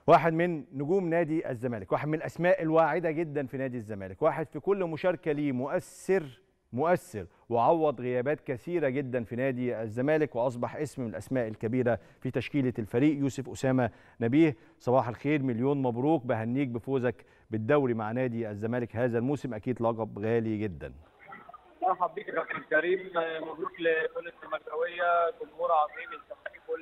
واحد من نجوم نادي الزمالك واحد من الاسماء الواعده جدا في نادي الزمالك واحد في كل مشاركه ليه مؤثر مؤثر وعوض غيابات كثيره جدا في نادي الزمالك واصبح اسم من الاسماء الكبيره في تشكيله الفريق يوسف اسامه نبيه صباح الخير مليون مبروك بهنيك بفوزك بالدوري مع نادي الزمالك هذا الموسم اكيد لقب غالي جدا مرحب بيك يا كابتن كريم مبروك لكل الزملكاويه جمهور عظيم الزمالك كل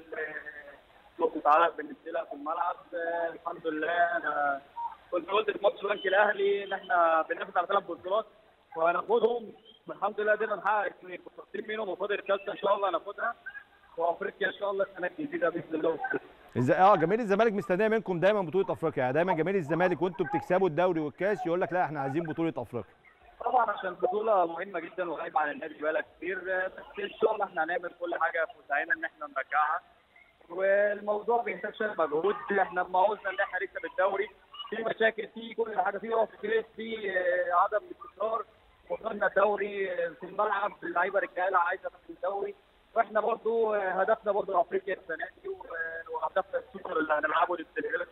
نقطه عرق بالنسبه لها في الملعب الحمد لله انا كنت قلت في ماتش البنك الاهلي ان احنا بننافس على ثلاث بطولات وهناخدهم الحمد لله قدرنا نحقق اثنين كنا منهم وفاضل الثالثه ان شاء الله هناخدها وافريقيا ان شاء الله السنه الجديده باذن الله ازاي اه جماهير الزمالك مستنيه منكم دايما بطوله افريقيا يعني دايما جماهير الزمالك وانتم بتكسبوا الدوري والكاس يقول لك لا احنا عايزين بطوله افريقيا طبعا عشان بطوله مهمه جدا وغايبه عن النادي بقالها كتير بس ان شاء الله احنا هنعمل كل حاجه في وسعنا ان احنا نرجعها والموضوع بيحتاج شويه مجهود احنا لما عاوزنا ان احنا نكسب الدوري في مشاكل في كل حاجه في اوف في عدم استقرار وصلنا الدوري في الملعب اللعيبه رجاله عايزه تاخد الدوري واحنا برضو هدفنا برضو افريقيا السنه دي وهدفنا السوبر اللي هنلعبه ضد الهلال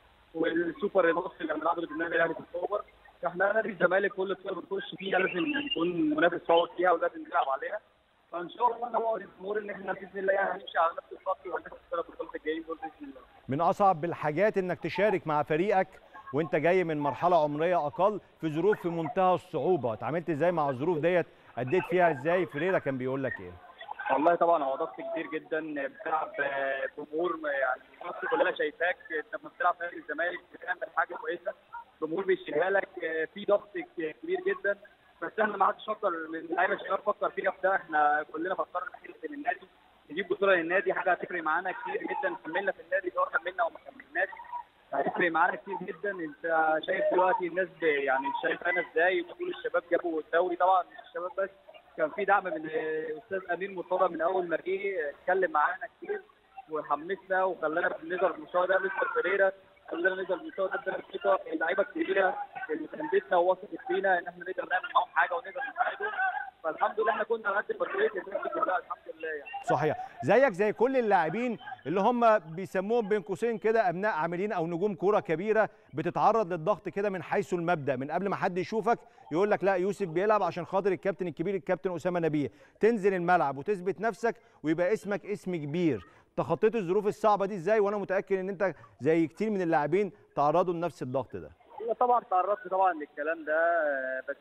والسوبر النص اللي هنلعبه ضد النادي الاهلي في السوبر احنا نادي الزمالك كل بطوله بنخش فيها لازم نكون منافس قوي فيها ولازم نلعب عليها فان شاء الله انا بقول الجمهور ان احنا باذن الله هنمشي على نفس الخط وهنكسب الثلاث بطولات الجايين دول باذن الله. من اصعب الحاجات انك تشارك مع فريقك وانت جاي من مرحله عمريه اقل في ظروف في منتهى الصعوبه، اتعاملت ازاي مع الظروف ديت؟ اديت فيها ازاي؟ فريرا كان بيقول لك ايه؟ والله طبعا هو ضغط كبير جدا بتلعب جمهور يعني مصر كلها شايفاك انت لما بتلعب في نادي الزمالك بتعمل حاجه كويسه الجمهور بيشيلها لك في ضغط كبير جدا بس احنا ما حدش فكر من اللعيبه الشباب فكر فيها في ده احنا كلنا فكرنا في النادي نجيب بطوله للنادي حاجه هتفرق معانا كتير جدا كملنا في النادي سواء كملنا او ما كملناش هتفرق معانا كتير جدا انت شايف دلوقتي الناس يعني شايف انا ازاي وكل الشباب جابوا الدوري طبعا مش الشباب بس كان في دعم من الاستاذ امير مرتضى من اول ما جه اتكلم معانا كتير وحمسنا وخلانا نظهر المستوى ده مستر فريرا خلانا نظهر المستوى ده الثقه اللعيبه الكبيره اللي ساندتنا ووثقت فينا ان احنا نقدر نعمل معاهم حاجه ونقدر نساعدهم فالحمد لله احنا كنا على قد المسؤوليه الحمد لله يعني. صحيح زيك زي كل اللاعبين اللي هم بيسموهم بين قوسين كده ابناء عاملين او نجوم كوره كبيره بتتعرض للضغط كده من حيث المبدا من قبل ما حد يشوفك يقول لك لا يوسف بيلعب عشان خاطر الكابتن الكبير الكابتن اسامه نبيه تنزل الملعب وتثبت نفسك ويبقى اسمك اسم كبير تخطيت الظروف الصعبه دي ازاي وانا متاكد ان انت زي كتير من اللاعبين تعرضوا لنفس الضغط ده طبعا تعرضت طبعا للكلام ده بس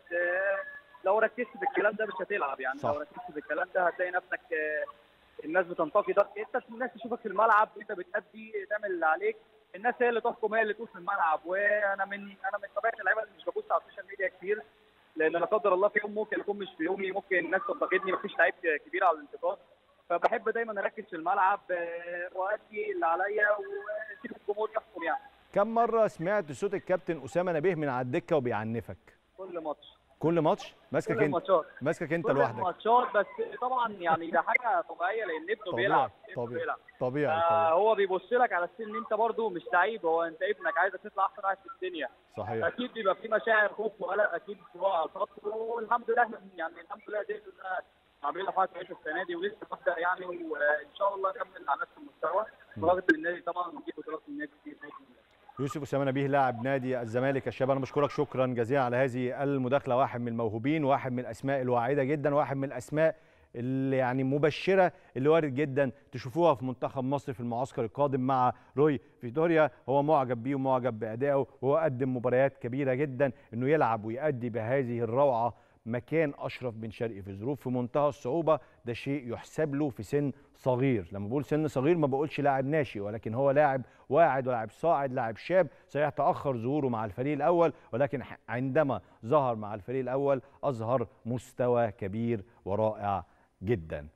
لو ركزت في الكلام ده مش هتلعب يعني صح. لو ركزت في الكلام ده هتلاقي نفسك الناس بتنتقدك انت الناس تشوفك في الملعب انت بتأدي تعمل اللي عليك الناس هي اللي تحكم هي اللي تقول في الملعب وانا من انا من طبيعه اللعيبه اللي مش ببص على السوشيال ميديا كتير لان لا قدر الله في يوم ممكن اكون مش في يومي ممكن الناس تنتقدني مفيش لعيب كبير على الانتقاد فبحب دايما اركز في الملعب وادي اللي عليا واسيب الجمهور يحكم يعني كم مره سمعت صوت الكابتن اسامه نبيه من على الدكه وبيعنفك كل ماتش كل ماتش ماسكك انت ماسكك انت لوحدك كل ماتشات بس طبعا يعني ده حاجه طبيعيه لان ابنه بيلعب طبيعي بيلعب. طبيعي آه هو بيبص لك على السن ان انت برضه مش لعيب هو انت ابنك عايزك تطلع احسن واحد في الدنيا صحيح اكيد بيبقى في مشاعر خوف وقلق اكيد سواء على الخط والحمد لله احنا يعني الحمد لله قدرنا عاملين حاجه كويسه السنه دي ولسه ببدا يعني وان شاء الله اكمل على نفس المستوى ورغم النادي طبعا ونجيب بطولات من النادي كتير يوسف اسامه نبيه لاعب نادي الزمالك يا شباب انا بشكرك شكرا جزيلا على هذه المداخله واحد من الموهوبين واحد من الاسماء الواعده جدا واحد من الاسماء اللي يعني مبشره اللي وارد جدا تشوفوها في منتخب مصر في المعسكر القادم مع روي فيتوريا هو معجب بيه ومعجب بادائه وهو قدم مباريات كبيره جدا انه يلعب ويؤدي بهذه الروعه مكان اشرف بن شرقي في ظروف في منتهى الصعوبه ده شيء يحسب له في سن صغير لما بقول سن صغير ما بقولش لاعب ناشئ ولكن هو لاعب واعد ولاعب صاعد لاعب شاب صحيح تاخر ظهوره مع الفريق الاول ولكن عندما ظهر مع الفريق الاول اظهر مستوى كبير ورائع جدا